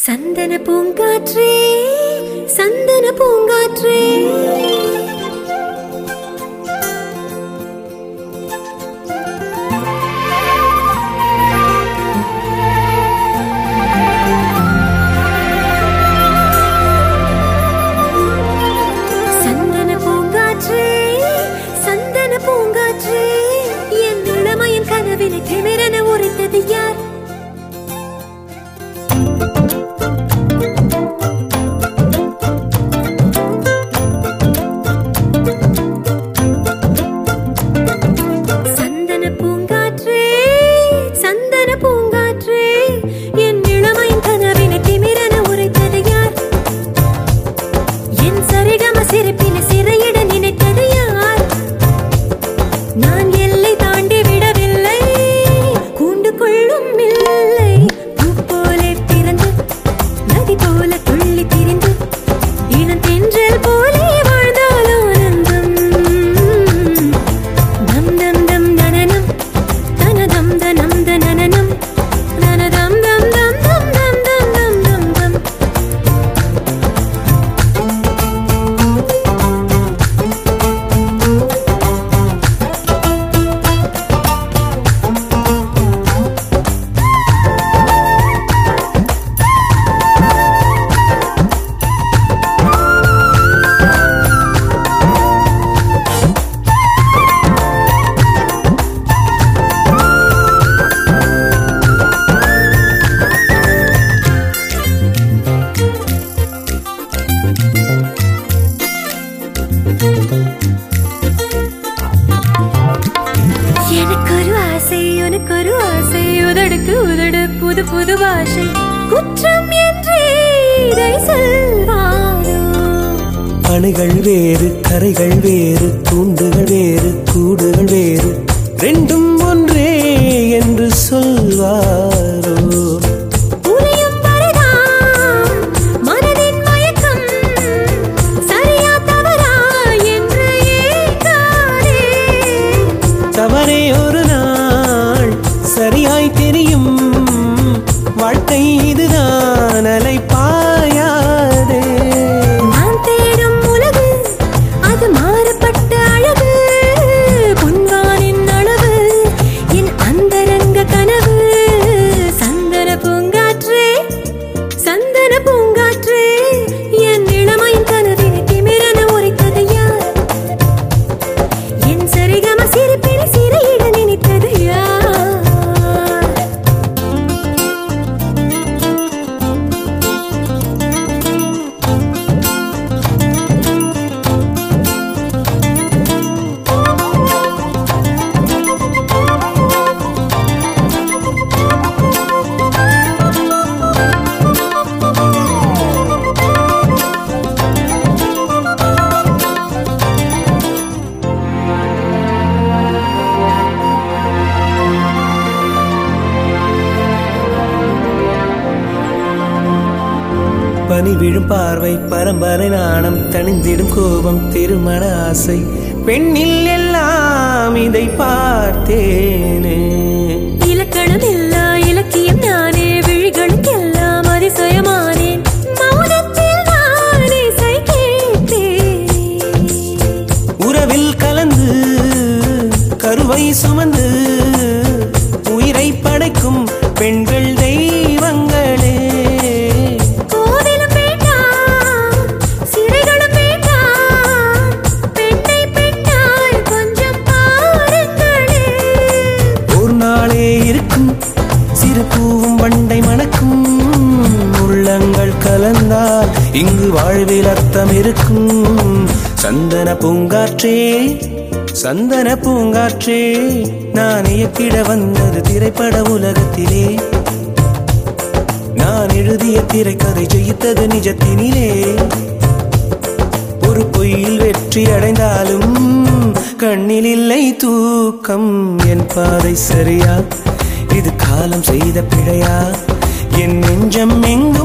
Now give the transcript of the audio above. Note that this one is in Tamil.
சந்தன பூங்காற்றே சந்தன பூங்காற்றே சந்தன பூங்காற்றே சந்தன பூங்காற்றே என் இளமையின் கனவினை திமிரென உரைத்தது யார் சந்தன பூங்காற்றே சந்தன பூங்காற்றே என் இளமையின் கனவினை திமிரென உரைத்தது யார் என் சரிகம சிரிப்பினை சிறையிட நினைத்தது யார் நான் எல்லை தாண்டி விடவில்லை கூண்டு கொள்ளும் இல்லை பூ போலே பிறந்து நதி போல துள்ளி திரிந்து இளம் தென்றல் போலே வாழ்ந்தால் ஆனந்தம் தம் தம் தம் தனனம் தனதம் தனம் தனனம் தனதம் தம் தம் தம் தம் தம் தம் தம் தம் எனக்கு ஒரு ஆசை உனக்கு ஒரு ஆசை உதடுக்கு உதடு புது புது பாஷை குற்றம் என்றே இதை சொல்வாரோ அணுகள் வேறு கரைகள் வேறு தூண்டுகள் வேறு கூடுகள் வேறு ரெண்டும் ஒன்றே என்று சொல்வாரோ உறையும் வரைதான் மனதின் மயக்கம் சரியா தவறா என்று ஏற்காதே தவறே ஒரு நாள் சரியாய் தெரியும் வாழ்க்கை இதுதான் அலைப்பாயாதே நான் தேடும் உலகு அது மாறுபட்ட அழகு பொன்வானின் அளவு என் அந்தரங்க கனவு சந்தன பூங்காற்றே சந்தன பூங்காற்றே என் இளமையின் கனவினை திமிரென உரைத்தது யார் என் சரிகம சிரிப்பினை சிறையிட நினைத்தது யார் பனி விழும் பார்வை பரம்பரை நாணம் தணிந்திடும் கோபம் திருமண ஆசை பெண்ணில் எல்லாம் இதை பார்த்தேனே இலக்கணம் இல்லா இலக்கியம் நானே விழிகளுக்கெல்லாம் அதிசயமானேன் மௌனத்தில் நான் இசை கேட்டேன் உறவில் கலந்து கருவை சுமந்து உயிரை படைக்கும் பெண்கள் தெய்வங்களே கோவிலும் வேண்டாம் சிறைகளும் வேண்டாம் பெண்ணை பெண்ணாய் கொஞ்சம் பாருங்களே ஒரு நாளே இருக்கும் சிறு பூவும் வண்டை மணக்கும் உள்ளங்கள் கலந்தால் இங்கு வாழ்வில் அர்த்தம் இருக்கும் சந்தன பூங்காற்றே சந்தன பூங்காற்றே நான் இயக்கிட வந்தது திரைப்பட உலகத்திலே நான் எழுதிய திரைக்கதை ஜெயித்தது நிஜத்தினிலே ஒரு பொய்யில் வெற்றி அடைந்தாலும் கண்ணில் இல்லை தூக்கம் என் பாதை சரியா இது காலம் செய்த பிழையா என் நெஞ்சம் எங்கோ